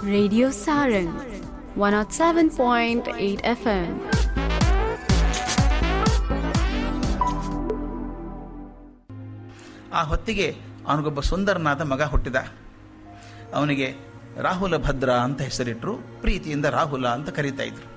Radio Saran 107.8 FM. ಆ ಹೊತ್ತಿಗೆ ಅವನಿಗೊಬ್ಬ ಸುಂದರನಾದ ಮಗ ಹುಟ್ಟಿದ ಅವನಿಗೆ ರಾಹುಲ ಭದ್ರ ಅಂತ ಹೆಸರಿಟ್ಟರು ಪ್ರೀತಿಯಿಂದ ರಾಹುಲ ಅಂತ ಕರೀತಾ ಇದ್ರು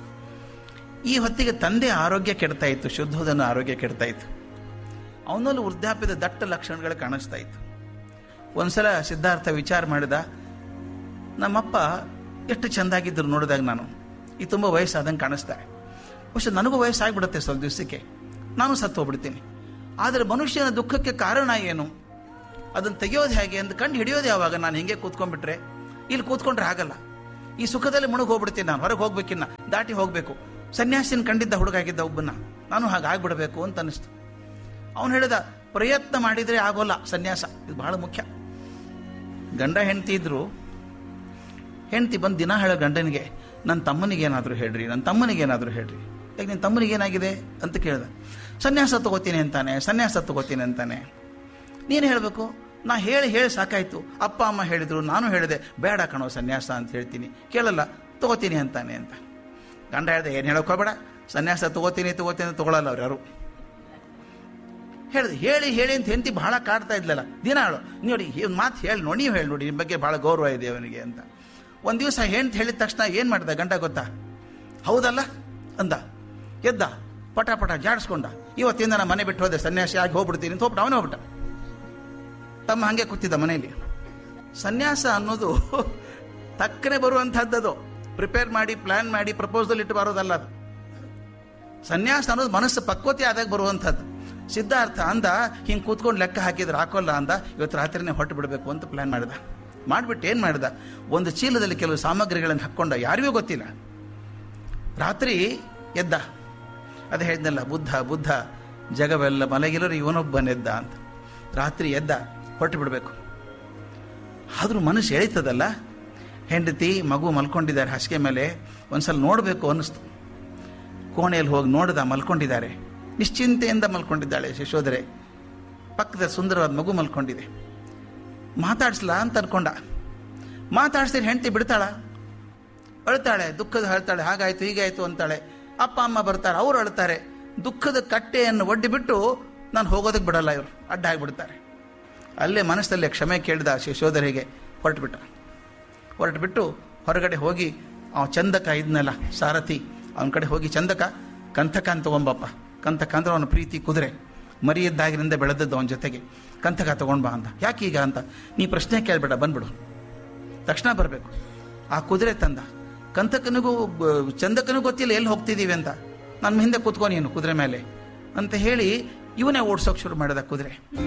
ಈ ಹೊತ್ತಿಗೆ ತಂದೆ ಆರೋಗ್ಯ ಕೆಡ್ತಾ ಇತ್ತು ಶುದ್ಧೋಧನ ಆರೋಗ್ಯ ಕೆಡ್ತಾ ಇತ್ತು ಅವನಲ್ಲಿ ವೃದ್ಧಾಪ್ಯದ ದಟ್ಟ ಲಕ್ಷಣಗಳು ಕಾಣಿಸ್ತಾ ಇತ್ತು ಒಂದ್ಸಲ ಸಿದ್ಧಾರ್ಥ ವಿಚಾರ ಮಾಡಿದ ನಮ್ಮಪ್ಪ ಎಷ್ಟು ಚೆಂದಾಗಿದ್ದರು ನೋಡಿದಾಗ ನಾನು ಈ ತುಂಬ ವಯಸ್ಸಾದಂಗೆ ಕಾಣಿಸ್ತಾರೆ ಬಹುಶಃ ನನಗೂ ವಯಸ್ಸಾಗ್ಬಿಡುತ್ತೆ ಸ್ವಲ್ಪ ದಿವಸಕ್ಕೆ ನಾನು ಸತ್ತು ಹೋಗ್ಬಿಡ್ತೀನಿ ಆದರೆ ಮನುಷ್ಯನ ದುಃಖಕ್ಕೆ ಕಾರಣ ಏನು ಅದನ್ನು ತೆಗೆಯೋದು ಹೇಗೆ ಅಂತ ಕಂಡು ಹಿಡಿಯೋದು ಯಾವಾಗ ನಾನು ಹಿಂಗೆ ಕೂತ್ಕೊಂಡ್ಬಿಟ್ರೆ ಇಲ್ಲಿ ಕೂತ್ಕೊಂಡ್ರೆ ಆಗಲ್ಲ ಈ ಸುಖದಲ್ಲಿ ಮುಳುಗಿ ಹೋಗ್ಬಿಡ್ತೀನಿ ನಾನು ಹೊರಗೆ ಹೋಗ್ಬೇಕಿನ್ನ ದಾಟಿ ಹೋಗಬೇಕು ಸನ್ಯಾಸಿನ ಕಂಡಿದ್ದ ಹುಡುಗಾಗಿದ್ದ ಒಬ್ಬನ ನಾನು ಹಾಗೆ ಆಗ್ಬಿಡ್ಬೇಕು ಅಂತ ಅನಿಸ್ತು ಅವನು ಹೇಳಿದ ಪ್ರಯತ್ನ ಮಾಡಿದರೆ ಆಗೋಲ್ಲ ಸನ್ಯಾಸ ಇದು ಬಹಳ ಮುಖ್ಯ ಗಂಡ ಹೆಂಡತಿ ಇದ್ರು ಹೆಂಡತಿ ಬಂದು ದಿನ ಹೇಳೋ ಗಂಡನಿಗೆ ನನ್ನ ತಮ್ಮನಿಗೆ ಏನಾದರೂ ಹೇಳ್ರಿ ನನ್ನ ತಮ್ಮನಿಗೆ ಏನಾದರೂ ಹೇಳ್ರಿ ಯಾಕೆ ನಿನ್ನ ತಮ್ಮನಿಗೆ ಏನಾಗಿದೆ ಅಂತ ಕೇಳ್ದ ಸನ್ಯಾಸ ತಗೋತೀನಿ ಅಂತಾನೆ ಸನ್ಯಾಸ ತಗೋತೀನಿ ಅಂತಾನೆ ನೀನು ಹೇಳಬೇಕು ನಾ ಹೇಳಿ ಹೇಳಿ ಸಾಕಾಯ್ತು ಅಪ್ಪ ಅಮ್ಮ ಹೇಳಿದ್ರು ನಾನು ಹೇಳಿದೆ ಬೇಡ ಕಣೋ ಸನ್ಯಾಸ ಅಂತ ಹೇಳ್ತೀನಿ ಕೇಳಲ್ಲ ತಗೋತೀನಿ ಅಂತಾನೆ ಅಂತ ಗಂಡ ಹೇಳ್ದೆ ಏನು ಹೇಳೋಕೆ ಹೋಗ್ಬೇಡ ಸನ್ಯಾಸ ತಗೋತೀನಿ ತಗೋತೀನಿ ಅಂತ ತಗೊಳಲ್ಲ ಅವ್ರು ಯಾರು ಹೇಳಿದೆ ಹೇಳಿ ಹೇಳಿ ಅಂತ ಹೆಂಡತಿ ಬಹಳ ಕಾಡ್ತಾ ಇದ್ಲಲ್ಲ ದಿನ ಹೇಳು ನೋಡಿ ಒಂದು ಮಾತು ಹೇಳಿ ನೋಡಿ ನೀವು ಹೇಳಿ ನೋಡಿ ನಿಮ್ಮ ಬಗ್ಗೆ ಬಹಳ ಗೌರವ ಇದೆ ಅವನಿಗೆ ಅಂತ ಒಂದು ದಿವಸ ಹೆಂಡ್ತಿ ಹೇಳಿದ ತಕ್ಷಣ ಏನು ಮಾಡ್ದ ಗಂಡ ಗೊತ್ತಾ ಹೌದಲ್ಲ ಅಂದ ಎದ್ದ ಪಟ ಪಟ ಜಾಡಿಸ್ಕೊಂಡ ಇವತ್ತಿಂದ ನಾನು ಮನೆ ಬಿಟ್ಟು ಹೋದೆ ಸನ್ಯಾಸಿ ಆಗಿ ಹೋಗ್ಬಿಡ್ತೀನಿ ಅಂತ ಹೋಗ್ಬಿಟ್ಟು ಅವನೇ ಹೋಗ್ಬಿಟ್ಟ ತಮ್ಮ ಹಾಗೆ ಕೂತಿದ್ದ ಮನೆಯಲ್ಲಿ ಸನ್ಯಾಸ ಅನ್ನೋದು ತಕ್ಕನೆ ಬರುವಂಥದ್ದದು ಪ್ರಿಪೇರ್ ಮಾಡಿ ಪ್ಲಾನ್ ಮಾಡಿ ಪ್ರಪೋಸಲ್ ಇಟ್ಟು ಬರೋದಲ್ಲ ಅದು ಸನ್ಯಾಸ ಅನ್ನೋದು ಮನಸ್ಸು ಪಕ್ವತೆ ಆದಾಗ ಬರುವಂಥದ್ದು ಸಿದ್ಧಾರ್ಥ ಅಂದ ಹಿಂಗೆ ಕೂತ್ಕೊಂಡು ಲೆಕ್ಕ ಹಾಕಿದ್ರೆ ಹಾಕೋಲ್ಲ ಅಂದ ಇವತ್ತು ರಾತ್ರಿನೇ ಹೊಟ್ಟು ಬಿಡಬೇಕು ಅಂತ ಪ್ಲಾನ್ ಮಾಡಿದ ಮಾಡಿಬಿಟ್ಟು ಏನು ಮಾಡಿದ ಒಂದು ಚೀಲದಲ್ಲಿ ಕೆಲವು ಸಾಮಗ್ರಿಗಳನ್ನು ಹಾಕ್ಕೊಂಡ ಯಾರಿಗೂ ಗೊತ್ತಿಲ್ಲ ರಾತ್ರಿ ಎದ್ದ ಅದೇ ಹೇಳಿದ್ನಲ್ಲ ಬುದ್ಧ ಬುದ್ಧ ಜಗವೆಲ್ಲ ಮಲಗಿಲರು ಇವನೊಬ್ಬನೆದ್ದ ಅಂತ ರಾತ್ರಿ ಎದ್ದ ಹೊರಟು ಬಿಡಬೇಕು ಆದರೂ ಮನಸ್ಸು ಎಳೀತದಲ್ಲ ಹೆಂಡತಿ ಮಗು ಮಲ್ಕೊಂಡಿದ್ದಾರೆ ಹಾಸಿಗೆ ಮೇಲೆ ಒಂದ್ಸಲ ನೋಡಬೇಕು ಅನ್ನಿಸ್ತು ಕೋಣೆಯಲ್ಲಿ ಹೋಗಿ ನೋಡ್ದ ಮಲ್ಕೊಂಡಿದ್ದಾರೆ ನಿಶ್ಚಿಂತೆಯಿಂದ ಮಲ್ಕೊಂಡಿದ್ದಾಳೆ ಯಶೋಧರೆ ಪಕ್ಕದ ಸುಂದರವಾದ ಮಗು ಮಲ್ಕೊಂಡಿದೆ ಮಾತಾಡ್ಸಲ ಅಂತ ಅನ್ಕೊಂಡ ಮಾತಾಡ್ಸಿದ್ರೆ ಹೆಂಡತಿ ಬಿಡ್ತಾಳ ಅಳ್ತಾಳೆ ದುಃಖದ ಹೇಳ್ತಾಳೆ ಹಾಗಾಯ್ತು ಹೀಗಾಯ್ತು ಅಂತಾಳೆ ಅಪ್ಪ ಅಮ್ಮ ಬರ್ತಾರೆ ಅವ್ರು ಅಳ್ತಾರೆ ದುಃಖದ ಕಟ್ಟೆಯನ್ನು ಒಡ್ಡಿಬಿಟ್ಟು ನಾನು ಹೋಗೋದಕ್ಕೆ ಬಿಡಲ್ಲ ಇವರು ಅಡ್ಡ ಆಗಿಬಿಡ್ತಾರೆ ಅಲ್ಲೇ ಮನಸ್ಸಲ್ಲೇ ಕ್ಷಮೆ ಕೇಳಿದ ಯಶೋಧರೆಗೆ ಹೊರಟುಬಿಟ್ಟ ಹೊರಟುಬಿಟ್ಟು ಹೊರಗಡೆ ಹೋಗಿ ಅವ ಚಂದಕ ಇದ್ನಲ್ಲ ಸಾರಥಿ ಅವನ ಕಡೆ ಹೋಗಿ ಚಂದಕ ಕಂಥಕ ಅಂತ ತಗೊಂಬಪ್ಪ ಕಂಥಕ ಅಂದ್ರೆ ಅವನ ಪ್ರೀತಿ ಕುದುರೆ ಮರಿಯಿದ್ದಾಗಿನಿಂದ ಬೆಳೆದದ್ದು ಅವನ ಜೊತೆಗೆ ಕಂಥಕ ತಗೊಂಡ್ ಬಾ ಅಂತ ಯಾಕೆ ಈಗ ಅಂತ ನೀ ಪ್ರಶ್ನೆ ಕೇಳಬೇಡ ಬಂದ್ಬಿಡು ತಕ್ಷಣ ಬರಬೇಕು ಆ ಕುದುರೆ ತಂದ ಕಂಥಕನಿಗೂ ಬ- ಚಂದಕನಿಗೂ ಗೊತ್ತಿಲ್ಲ ಎಲ್ಲಿ ಹೋಗ್ತಿದ್ದೀವಿ ಅಂತ ನನ್ನ ಹಿಂದೆ ಕೂತ್ಕೊ ನೀನು ಕುದುರೆ ಮೇಲೆ ಅಂತ ಹೇಳಿ ಇವನೇ ಓಡಿಸೋಕೆ ಶುರು ಮಾಡಿದ ಕುದುರೆ